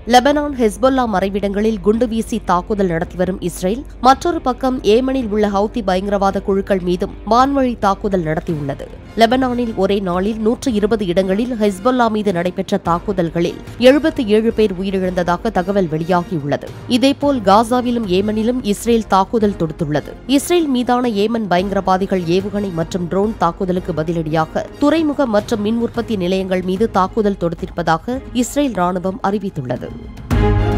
Lebanon Hezbollah மறைவிடங்களில் குண்டு வீசி தாக்குதல் நடத்தி வரும் இஸ்ரேல் மற்றொரு பக்கம் ஏமனில் உள்ள ஹவுத்தி பயங்கரவாத குழுக்கள் மீதும் வான்வழி தாக்குதல் நடத்தியுள்ளது லெபனானில் ஒரே நாளில் நூற்று இருபது இடங்களில் ஹெஸ்பொல்லா மீது நடைபெற்ற தாக்குதல்களில் எழுபத்தி ஏழு பேர் உயிரிழந்ததாக தகவல் வெளியாகியுள்ளது இதேபோல் காசாவிலும் ஏமனிலும் இஸ்ரேல் தாக்குதல் தொடுத்துள்ளது இஸ்ரேல் மீதான ஏமன் பயங்கரவாதிகள் ஏவுகணை மற்றும் ட்ரோன் தாக்குதலுக்கு பதிலடியாக துறைமுக மற்றும் மின் உற்பத்தி நிலையங்கள் மீது தாக்குதல் தொடுத்திருப்பதாக இஸ்ரேல் ராணுவம் அறிவித்துள்ளது